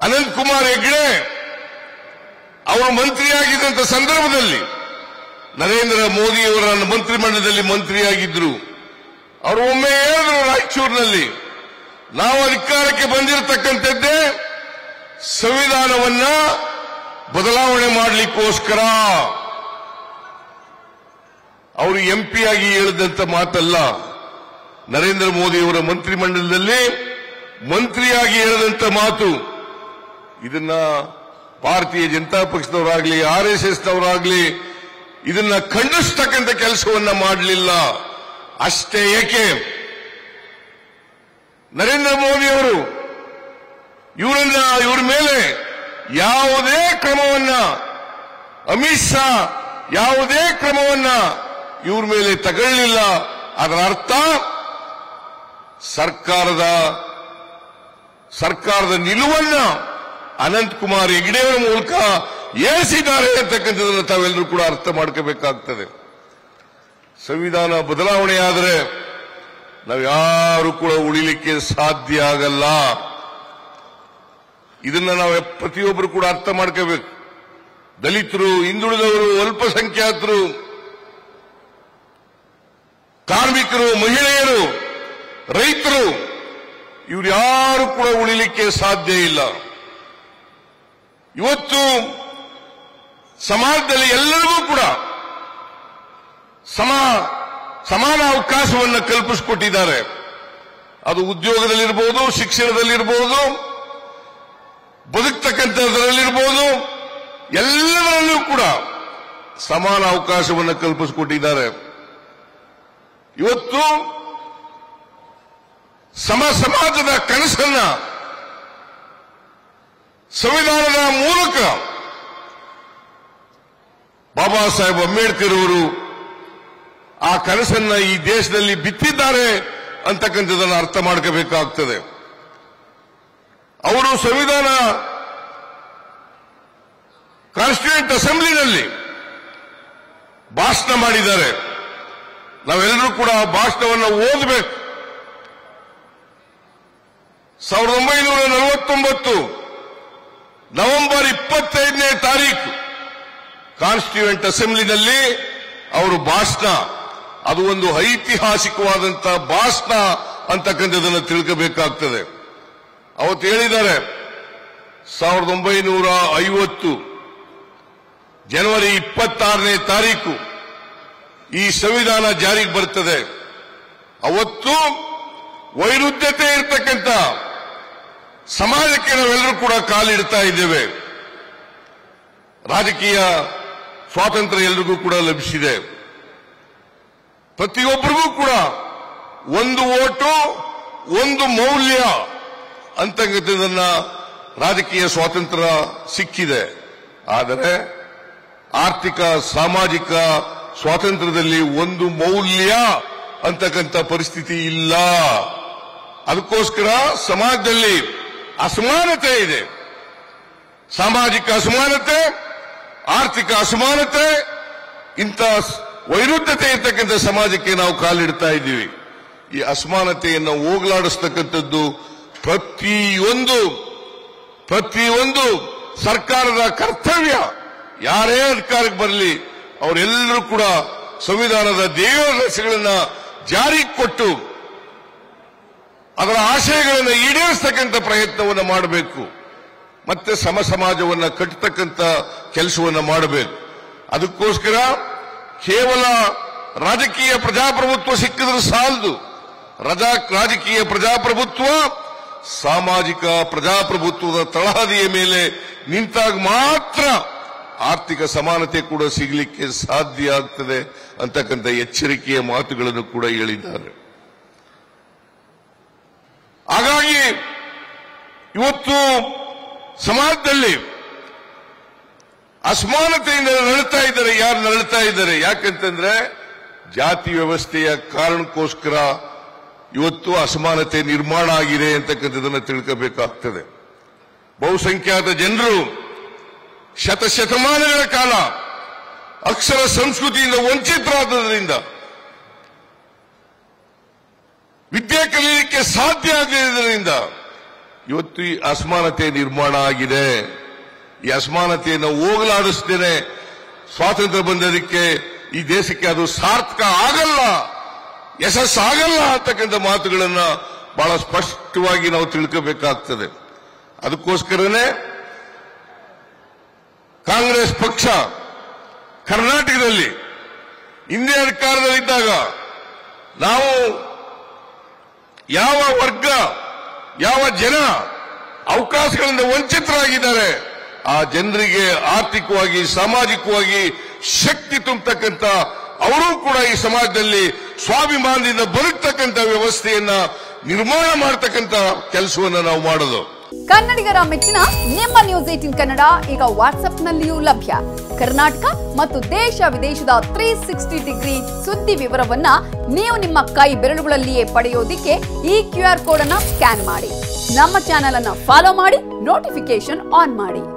ಅನಂತ್ ಕುಮಾರ್ ಹೆಗ್ಡೆ ಅವರು ಮಂತ್ರಿಯಾಗಿದ್ದಂತ ಸಂದರ್ಭದಲ್ಲಿ ನರೇಂದ್ರ ಮೋದಿಯವರ ಮಂತ್ರಿಮಂಡಲದಲ್ಲಿ ಮಂತ್ರಿಯಾಗಿದ್ರು ಅವರು ಒಮ್ಮೆ ಹೇಳಿದ್ರು ರಾಯಚೂರಿನಲ್ಲಿ ನಾವು ಅಧಿಕಾರಕ್ಕೆ ಬಂದಿರತಕ್ಕಂಥದ್ದೇ ಸಂವಿಧಾನವನ್ನ ಬದಲಾವಣೆ ಮಾಡಲಿಕ್ಕೋಸ್ಕರ ಅವರು ಎಂಪಿ ಆಗಿ ಹೇಳಿದಂತ ಮಾತಲ್ಲ ನರೇಂದ್ರ ಮೋದಿಯವರ ಮಂತ್ರಿಮಂಡಲದಲ್ಲಿ ಮಂತ್ರಿಯಾಗಿ ಹೇಳಿದಂತ ಮಾತು ಇದನ್ನ ಭಾರತೀಯ ಜನತಾ ಪಕ್ಷದವರಾಗ್ಲಿ ಆರ್ ಎಸ್ ಎಸ್ನವರಾಗ್ಲಿ ಇದನ್ನ ಖಂಡಿಸ್ತಕ್ಕಂಥ ಕೆಲಸವನ್ನ ಮಾಡಲಿಲ್ಲ ಅಷ್ಟೇ ಏಕೆ ನರೇಂದ್ರ ಮೋದಿ ಅವರು ಇವರನ್ನ ಇವ್ರ ಮೇಲೆ ಯಾವುದೇ ಕ್ರಮವನ್ನ ಅಮಿತ್ ಶಾ ಯಾವುದೇ ಕ್ರಮವನ್ನ ಇವ್ರ ಮೇಲೆ ತಗೊಳ್ಳಿಲ್ಲ ಅದರ ಅರ್ಥ ಸರ್ಕಾರದ ಸರ್ಕಾರದ ನಿಲುವನ್ನ ಅನಂತ್ ಕುಮಾರ್ ಹೆಗಡೆಯವರ ಮೂಲಕ ಏರಿಸಿದ್ದಾರೆ ಅಂತಕ್ಕಂಥದ್ದನ್ನು ತಾವೆಲ್ಲರೂ ಕೂಡ ಅರ್ಥ ಮಾಡ್ಕೋಬೇಕಾಗ್ತದೆ ಸಂವಿಧಾನ ಬದಲಾವಣೆ ಆದರೆ ನಾವು ಯಾರು ಕೂಡ ಉಳಿಲಿಕ್ಕೆ ಸಾಧ್ಯ ಆಗಲ್ಲ ಇದನ್ನ ನಾವು ಪ್ರತಿಯೊಬ್ಬರು ಕೂಡ ಅರ್ಥ ಮಾಡ್ಕೋಬೇಕು ದಲಿತರು ಹಿಂದುಳಿದವರು ಅಲ್ಪಸಂಖ್ಯಾತರು ಕಾರ್ಮಿಕರು ಮಹಿಳೆಯರು ರೈತರು ಇವ್ರು ಯಾರು ಕೂಡ ಉಳಿಲಿಕ್ಕೆ ಸಾಧ್ಯ ಇಲ್ಲ ಇವತ್ತು ಸಮಾಜದಲ್ಲಿ ಎಲ್ಲರಿಗೂ ಕೂಡ ಸಮ ಸಮಾನ ಅವಕಾಶವನ್ನು ಕಲ್ಪಿಸಿಕೊಟ್ಟಿದ್ದಾರೆ ಅದು ಉದ್ಯೋಗದಲ್ಲಿರ್ಬೋದು ಶಿಕ್ಷಣದಲ್ಲಿರ್ಬೋದು ಬದುಕ್ತಕ್ಕಂಥದ್ರಲ್ಲಿರ್ಬೋದು ಎಲ್ಲದರಲ್ಲೂ ಕೂಡ ಸಮಾನ ಅವಕಾಶವನ್ನು ಕಲ್ಪಿಸಿಕೊಟ್ಟಿದ್ದಾರೆ ಇವತ್ತು ಸಮ ಸಮಾಜದ ಕನಸನ್ನ ಸಂವಿಧಾನದ ಮೂಲಕ ಬಾಬಾ ಸಾಹೇಬ್ ಅಂಬೇಡ್ಕರ್ ಅವರು ಆ ಕನಸನ್ನ ಈ ದೇಶದಲ್ಲಿ ಬಿತ್ತಿದ್ದಾರೆ ಅಂತಕ್ಕಂಥದ್ದನ್ನು ಅರ್ಥ ಮಾಡ್ಕೋಬೇಕಾಗ್ತದೆ ಅವರು ಸಂವಿಧಾನ ಕಾನ್ಸ್ಟಿಟ್ಯೂಂಟ್ ಅಸೆಂಬ್ಲಿನಲ್ಲಿ ಭಾಷಣ ಮಾಡಿದ್ದಾರೆ ನಾವೆಲ್ಲರೂ ಕೂಡ ಆ ಭಾಷಣವನ್ನು ಓದಬೇಕು ಸಾವಿರದ ಒಂಬೈನೂರ ನಲವತ್ತೊಂಬತ್ತು ನವೆಂಬರ್ ಇಪ್ಪತ್ತೈದನೇ ತಾರೀಕು ಕಾನ್ಸ್ಟಿಟ್ಯೂಂಟ್ ಅಸೆಂಬ್ಲಿನಲ್ಲಿ ಅವರು ಭಾಷಣ ಅದು ಒಂದು ಐತಿಹಾಸಿಕವಾದಂತಹ ಭಾಷಣ ಅಂತಕ್ಕಂಥದ್ದನ್ನು ತಿಳ್ಕೋಬೇಕಾಗ್ತದೆ ಅವತ್ತು ಹೇಳಿದ್ದಾರೆ ಸಾವಿರದ ಒಂಬೈನೂರ ಐವತ್ತು ಜನವರಿ ಇಪ್ಪತ್ತಾರನೇ ತಾರೀಕು ಈ ಸಂವಿಧಾನ ಜಾರಿಗೆ ಬರ್ತದೆ ಅವತ್ತು ವೈರುಧ್ಯತೆ ಇರತಕ್ಕಂಥ ಸಮಾಜಕ್ಕೆ ನಾವೆಲ್ಲರೂ ಕೂಡ ಕಾಲಿಡ್ತಾ ಇದ್ದೇವೆ ರಾಜಕೀಯ ಸ್ವಾತಂತ್ರ್ಯ ಎಲ್ರಿಗೂ ಕೂಡ ಲಭಿಸಿದೆ ಪ್ರತಿಯೊಬ್ಬರಿಗೂ ಕೂಡ ಒಂದು ಓಟು ಒಂದು ಮೌಲ್ಯ ಅಂತಕ್ಕಂಥದ್ದನ್ನ ರಾಜಕೀಯ ಸ್ವಾತಂತ್ರ್ಯ ಸಿಕ್ಕಿದೆ ಆದರೆ ಆರ್ಥಿಕ ಸಾಮಾಜಿಕ ಸ್ವಾತಂತ್ರ್ಯದಲ್ಲಿ ಒಂದು ಮೌಲ್ಯ ಅಂತಕ್ಕಂಥ ಪರಿಸ್ಥಿತಿ ಇಲ್ಲ ಅದಕ್ಕೋಸ್ಕರ ಸಮಾಜದಲ್ಲಿ ಅಸಮಾನತೆ ಇದೆ ಸಾಮಾಜಿಕ ಅಸಮಾನತೆ ಆರ್ಥಿಕ ಅಸಮಾನತೆ ಇಂಥ ವೈರುಧ್ಯತೆ ಇರ್ತಕ್ಕಂಥ ಸಮಾಜಕ್ಕೆ ನಾವು ಕಾಲಿಡ್ತಾ ಇದ್ದೀವಿ ಈ ಅಸಮಾನತೆಯನ್ನು ಹೋಗಲಾಡಿಸ್ತಕ್ಕಂಥದ್ದು ಪ್ರತಿಯೊಂದು ಪ್ರತಿಯೊಂದು ಸರ್ಕಾರದ ಕರ್ತವ್ಯ ಯಾರೇ ಅಧಿಕಾರಕ್ಕೆ ಬರಲಿ ಅವರೆಲ್ಲರೂ ಕೂಡ ಸಂವಿಧಾನದ ದೇವರಸಗಳನ್ನ ಜಾರಿಗೆ ಕೊಟ್ಟು ಅದರ ಆಶಯಗಳನ್ನು ಈಡೇರಿಸ್ತಕ್ಕಂಥ ಪ್ರಯತ್ನವನ್ನು ಮಾಡಬೇಕು ಮತ್ತೆ ಸಮ ಸಮಾಜವನ್ನ ಕಟ್ಟತಕ್ಕಂಥ ಕೆಲಸವನ್ನ ಮಾಡಬೇಕು ಅದಕ್ಕೋಸ್ಕರ ಕೇವಲ ರಾಜಕೀಯ ಪ್ರಜಾಪ್ರಭುತ್ವ ಸಿಕ್ಕಿದ್ರೆ ಸಾಲದು ರಜಾ ರಾಜಕೀಯ ಪ್ರಜಾಪ್ರಭುತ್ವ ಸಾಮಾಜಿಕ ಪ್ರಜಾಪ್ರಭುತ್ವದ ತಳಹದಿಯ ಮೇಲೆ ನಿಂತಾಗ ಮಾತ್ರ ಆರ್ಥಿಕ ಸಮಾನತೆ ಕೂಡ ಸಿಗಲಿಕ್ಕೆ ಸಾಧ್ಯ ಆಗ್ತದೆ ಅಂತಕ್ಕಂಥ ಎಚ್ಚರಿಕೆಯ ಮಾತುಗಳನ್ನು ಕೂಡ ಹೇಳಿದ್ದಾರೆ ಹಾಗಾಗಿ ಇವತ್ತು ಸಮಾಜದಲ್ಲಿ ಅಸಮಾನತೆಯಿಂದ ನರಳ್ತಾ ಇದ್ದಾರೆ ಯಾರು ನರಳ್ತಾ ಇದ್ದಾರೆ ಯಾಕಂತಂದ್ರೆ ಜಾತಿ ವ್ಯವಸ್ಥೆಯ ಕಾರಣಕ್ಕೋಸ್ಕರ ಇವತ್ತು ಅಸಮಾನತೆ ನಿರ್ಮಾಣ ಆಗಿದೆ ಅಂತಕ್ಕಂಥದ್ದನ್ನು ತಿಳ್ಕೋಬೇಕಾಗ್ತದೆ ಬಹುಸಂಖ್ಯಾತ ಜನರು ಶತಶತಮಾನಗಳ ಕಾಲ ಅಕ್ಷರ ಸಂಸ್ಕೃತಿಯಿಂದ ವಂಚಿತರಾದ್ದರಿಂದ ವಿದ್ಯೆ ಕಲಿಯಲಿಕ್ಕೆ ಸಾಧ್ಯ ಆಗದಿದ್ದರಿಂದ ಇವತ್ತು ಈ ಅಸಮಾನತೆ ನಿರ್ಮಾಣ ಆಗಿದೆ ಈ ಅಸಮಾನತೆಯನ್ನು ಹೋಗಲಾಡಿಸ್ತೇನೆ ಸ್ವಾತಂತ್ರ್ಯ ಬಂದದಕ್ಕೆ ಈ ದೇಶಕ್ಕೆ ಅದು ಸಾರ್ಥಕ ಆಗಲ್ಲ ಯಶಸ್ಸಾಗಲ್ಲ ಅಂತಕ್ಕಂಥ ಮಾತುಗಳನ್ನ ಬಹಳ ಸ್ಪಷ್ಟವಾಗಿ ನಾವು ತಿಳ್ಕೋಬೇಕಾಗ್ತದೆ ಅದಕ್ಕೋಸ್ಕರನೇ ಕಾಂಗ್ರೆಸ್ ಪಕ್ಷ ಕರ್ನಾಟಕದಲ್ಲಿ ಹಿಂದೆ ಅಧಿಕಾರದಲ್ಲಿದ್ದಾಗ ನಾವು ಯಾವ ವರ್ಗ ಯಾವ ಜನ ಅವಕಾಶಗಳಿಂದ ವಂಚಿತರಾಗಿದ್ದಾರೆ ಆ ಜನರಿಗೆ ಆರ್ಥಿಕವಾಗಿ ಸಾಮಾಜಿಕವಾಗಿ ಶಕ್ತಿ ತುಂಬತಕ್ಕಂಥ ಅವರೂ ಕೂಡ ಈ ಸಮಾಜದಲ್ಲಿ ಸ್ವಾಭಿಮಾನದಿಂದ ಬದುಕ್ತಕ್ಕಂಥ ವ್ಯವಸ್ಥೆಯನ್ನ ನಿರ್ಮಾಣ ಮಾಡತಕ್ಕಂಥ ಕೆಲಸವನ್ನ ನಾವು ಮಾಡೋದು ಕನ್ನಡಿಗರ ಮೆಚ್ಚಿನ ನಿಮ್ಮ ನ್ಯೂಸ್ ಏಟಿನ್ ಕನ್ನಡ ಈಗ ವಾಟ್ಸ್ಆಪ್ನಲ್ಲಿಯೂ ಲಭ್ಯ ಕರ್ನಾಟಕ ಮತ್ತು ದೇಶ ವಿದೇಶದ ತ್ರೀ ಸಿಕ್ಸ್ಟಿ ಡಿಗ್ರಿ ಸುದ್ದಿ ವಿವರವನ್ನ ನೀವು ನಿಮ್ಮ ಕೈ ಬೆರಳುಗಳಲ್ಲಿಯೇ ಪಡೆಯೋದಿಕ್ಕೆ ಈ ಕ್ಯೂ ಆರ್ ಕೋಡ್ ಅನ್ನ ಸ್ಕ್ಯಾನ್ ಮಾಡಿ ನಮ್ಮ ಚಾನೆಲ್ ಅನ್ನ ಫಾಲೋ ಮಾಡಿ ನೋಟಿಫಿಕೇಶನ್ ಆನ್ ಮಾಡಿ